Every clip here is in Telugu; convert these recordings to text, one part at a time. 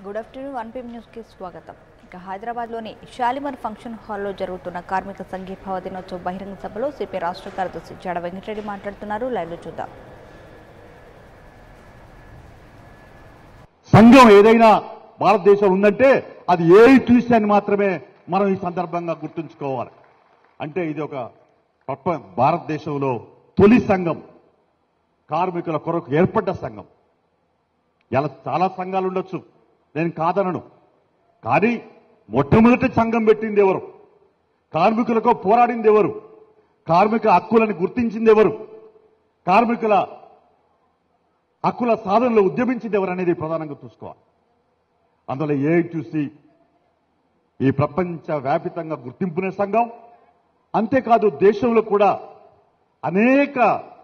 గుడ్ ఆఫ్టర్నూన్ వన్ పిఎం న్యూస్కి స్వాగతం ఇక హైదరాబాద్లోని షాలిమర్ ఫంక్షన్ హాల్లో జరుగుతున్న కార్మిక సంఘీభావ దినోత్సవ బహిరంగ సభలో సిపి రాష్ట్ర కార్యదర్శి జాడ వెంకటరెడ్డి మాట్లాడుతున్నారు లైవ్లో చూద్దాం సంఘం ఏదైనా భారతదేశం ఉందంటే అది ఏఐటీసీ అని మాత్రమే మనం ఈ సందర్భంగా గుర్తుంచుకోవాలి అంటే ఇది ఒక ప్రప భారతదేశంలో తొలి సంఘం కార్మికుల కొరకు ఏర్పడ్డ సంఘం ఇలా చాలా సంఘాలు ఉండొచ్చు నేను కాదనను కానీ మొట్టమొదటి సంఘం పెట్టింది ఎవరు కార్మికులకు పోరాడింది ఎవరు కార్మిక హక్కులను గుర్తించింది ఎవరు కార్మికుల హక్కుల సాధనలో ఉద్యమించింది ఎవరనేది ప్రధానంగా చూసుకోవాలి అందులో ఏఐటీసీ ఈ ప్రపంచ వ్యాపితంగా గుర్తింపునే సంఘం అంతేకాదు దేశంలో కూడా అనేక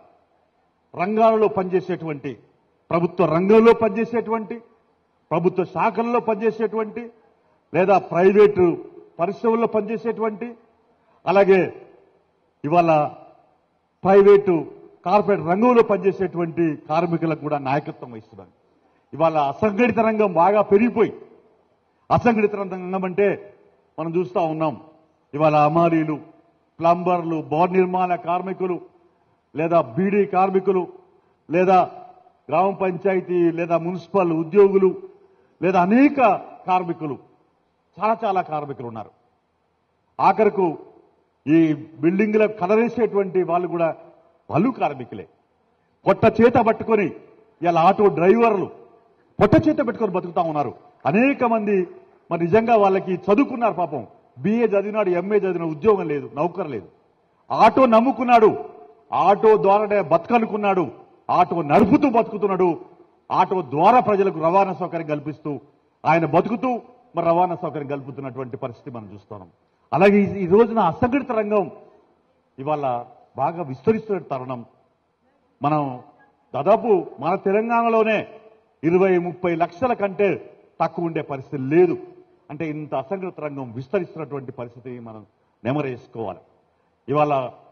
రంగాలలో పనిచేసేటువంటి ప్రభుత్వ రంగంలో పనిచేసేటువంటి ప్రభుత్వ శాఖల్లో పనిచేసేటువంటి లేదా ప్రైవేటు పరిశ్రమల్లో పనిచేసేటువంటి అలాగే ఇవాళ ప్రైవేటు కార్పొరేట్ రంగంలో పనిచేసేటువంటి కార్మికులకు కూడా నాయకత్వం వహిస్తున్నారు ఇవాళ అసంఘటిత రంగం బాగా పెరిగిపోయి అసంఘటిత రంగం అంటే మనం చూస్తూ ఉన్నాం ఇవాళ అమారీలు ప్లంబర్లు భవన నిర్మాణ కార్మికులు లేదా బీడీ కార్మికులు లేదా గ్రామ పంచాయతీ లేదా మున్సిపల్ ఉద్యోగులు లేదా అనేక కార్మికులు చాలా చాలా కార్మికులు ఉన్నారు ఆఖరకు ఈ బిల్డింగ్ల కలరేసేటువంటి వాళ్ళు కూడా వాళ్ళు కార్మికులే పొట్ట చేత పట్టుకొని ఇలా ఆటో డ్రైవర్లు పొట్ట చేత పెట్టుకొని బతుకుతా ఉన్నారు అనేక మంది మరి నిజంగా వాళ్ళకి చదువుకున్నారు పాపం బిఏ చదివినాడు ఎంఏ చదివిన ఉద్యోగం లేదు నౌకర్ లేదు ఆటో నమ్ముకున్నాడు ఆటో ద్వారానే బతకనుకున్నాడు ఆటో నడుపుతూ బతుకుతున్నాడు ఆటో ద్వారా ప్రజలకు రవాణా సౌకర్యం కల్పిస్తూ ఆయన బతుకుతూ మరి రవాణా సౌకర్యం కల్పుతున్నటువంటి పరిస్థితి మనం చూస్తున్నాం అలాగే ఈ- ఈ రోజున అసంఘటిత రంగం ఇవాళ బాగా విస్తరిస్తున్న తరుణం మనం దాదాపు మన తెలంగాణలోనే ఇరవై ముప్పై లక్షల కంటే తక్కువ ఉండే పరిస్థితి లేదు అంటే ఇంత అసంఘటిత రంగం విస్తరిస్తున్నటువంటి పరిస్థితి మనం నెమరేసుకోవాలి ఇవాళ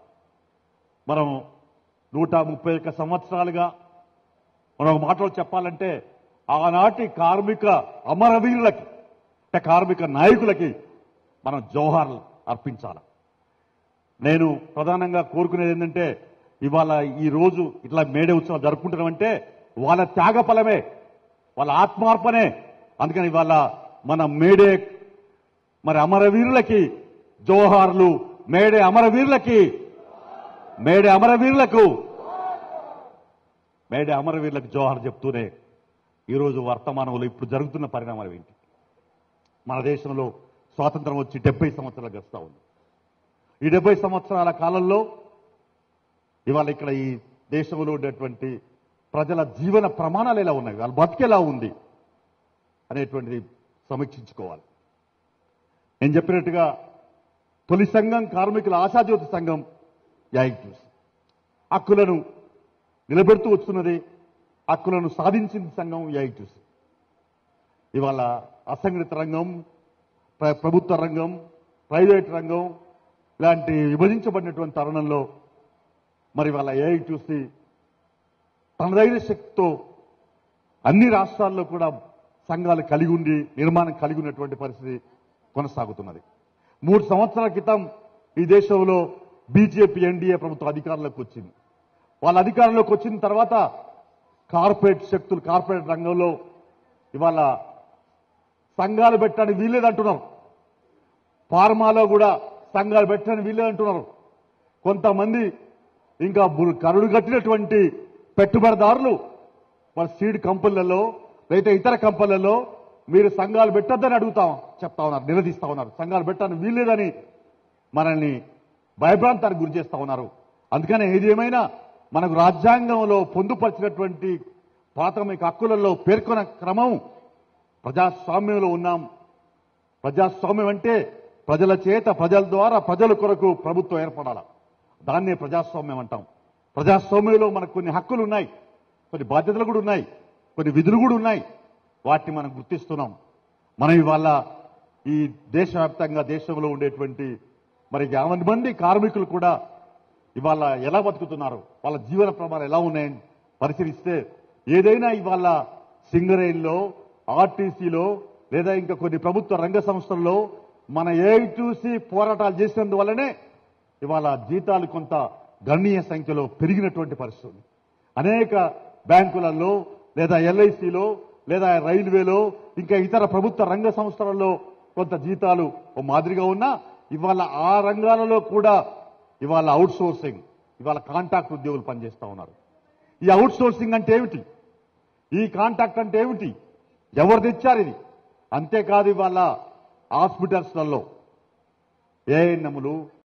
మనం నూట ముప్పై ఒక్క సంవత్సరాలుగా మనం ఒక మాటలో చెప్పాలంటే ఆనాటి కార్మిక అమరవీరులకి అంటే కార్మిక నాయకులకి మనం జోహార్లు అర్పించాలి నేను ప్రధానంగా కోరుకునేది ఏంటంటే ఇవాళ ఈ రోజు ఇట్లా మేడే ఉత్సవం జరుపుకుంటున్నామంటే వాళ్ళ త్యాగ ఫలమే వాళ్ళ ఆత్మార్పణే అందుకని ఇవాళ మన మేడే మరి అమరవీరులకి జోహార్లు మేడే అమరవీరులకి మేడే అమరవీరులకు మేడే అమరవీరులకు జోహార్ చెప్తూనే ఈరోజు వర్తమానంలో ఇప్పుడు జరుగుతున్న పరిణామాలు ఏంటి మన దేశంలో స్వాతంత్రం వచ్చి డెబ్బై సంవత్సరాలు గడుస్తూ ఉంది ఈ డెబ్బై సంవత్సరాల కాలంలో ఇవాళ ఇక్కడ ఈ దేశంలో ఉండేటువంటి ప్రజల జీవన ప్రమాణాలు ఎలా ఉన్నాయి వాళ్ళ బతికెలా ఉంది అనేటువంటిది సమీక్షించుకోవాలి నేను చెప్పినట్టుగా తొలి సంఘం కార్మికుల ఆశాజ్యోతి సంఘం యాక్టివ్స్ హక్కులను నిలబెడుతూ వస్తున్నది హక్కులను సాధించిన సంఘం యాక్టివ్స్ ఇవాళ అసంఘటిత రంగం ప్ర- ప్రభుత్వ రంగం ప్రైవేట్ రంగం ఇలాంటి విభజించబడినటువంటి తరుణంలో మరి వాళ్ళ ఏఐ చూసి తనదైన శక్తితో అన్ని రాష్ట్రాల్లో కూడా సంఘాలు కలిగి ఉండి నిర్మాణం కలిగి ఉన్నటువంటి పరిస్థితి కొనసాగుతున్నది మూడు సంవత్సరాల క్రితం ఈ దేశంలో బీజేపీ ఎన్డీఏ ప్రభుత్వం అధికారంలోకి వచ్చింది వాళ్ళ అధికారంలోకి వచ్చిన తర్వాత కార్పొరేట్ శక్తులు కార్పొరేట్ రంగంలో ఇవాళ సంఘాలు పెట్టడానికి వీల్లేదంటున్నారు ఫార్మాలో కూడా సంఘాలు పెట్టడానికి వీల్లేదంటున్నారు కొంతమంది ఇంకా బు- కరుడు కట్టినటువంటి పెట్టుబడిదారులు వాళ్ళ సీడ్ కంపెనీలలో లేదా ఇతర కంపెనీలలో మీరు సంఘాలు పెట్టొద్దని అడుగుతాం చెప్తా ఉన్నారు నిలదీస్తా ఉన్నారు సంఘాలు పెట్టడానికి వీల్లేదని మనల్ని భయభ్రాంతానికి గురి చేస్తా ఉన్నారు అందుకనే ఏది ఏమైనా మనకు రాజ్యాంగంలో పొందుపరిచినటువంటి ప్రాథమిక హక్కులలో పేర్కొన్న క్రమం ప్రజాస్వామ్యంలో ఉన్నాం ప్రజాస్వామ్యం అంటే ప్రజల చేత ప్రజల ద్వారా ప్రజల కొరకు ప్రభుత్వం ఏర్పడాల దాన్నే ప్రజాస్వామ్యం అంటాం ప్రజాస్వామ్యంలో మనకు కొన్ని హక్కులు ఉన్నాయి కొన్ని బాధ్యతలు కూడా ఉన్నాయి కొన్ని విధులు కూడా ఉన్నాయి వాటిని మనం గుర్తిస్తున్నాం మనం ఇవాళ ఈ దేశవ్యాప్తంగా దేశంలో ఉండేటువంటి మరి యాభై మంది కార్మికులు కూడా ఇవాళ ఎలా బతుకుతున్నారు వాళ్ళ జీవన ప్రమాణాలు ఎలా ఉన్నాయని పరిశీలిస్తే ఏదైనా ఇవాళ సింగరేణిలో ఆర్టీసీలో లేదా ఇంకా కొన్ని ప్రభుత్వ రంగ సంస్థల్లో మన ఏఐటూసీ పోరాటాలు చేసినందువల్లనే ఇవాళ జీతాలు కొంత గణనీయ సంఖ్యలో పెరిగినటువంటి పరిస్థితి ఉంది. అనేక బ్యాంకులలో లేదా ఎల్ఐసిలో లేదా రైల్వేలో ఇంకా ఇతర ప్రభుత్వ రంగ సంస్థలలో కొంత జీతాలు ఓ మాదిరిగా ఉన్నా ఇవాళ ఆ రంగాలలో కూడా ఇవాళ అవుట్ సోర్సింగ్ ఇవాళ కాంట్రాక్ట్ ఉద్యోగులు పనిచేస్తా ఉన్నారు ఈ అవుట్ సోర్సింగ్ అంటే ఏమిటి ఈ కాంట్రాక్ట్ అంటే ఏమిటి ఎవరు తెచ్చారు ఇది అంతేకాదు ఇవాళ హాస్పిటల్స్లలో ఏఎన్ఎంలు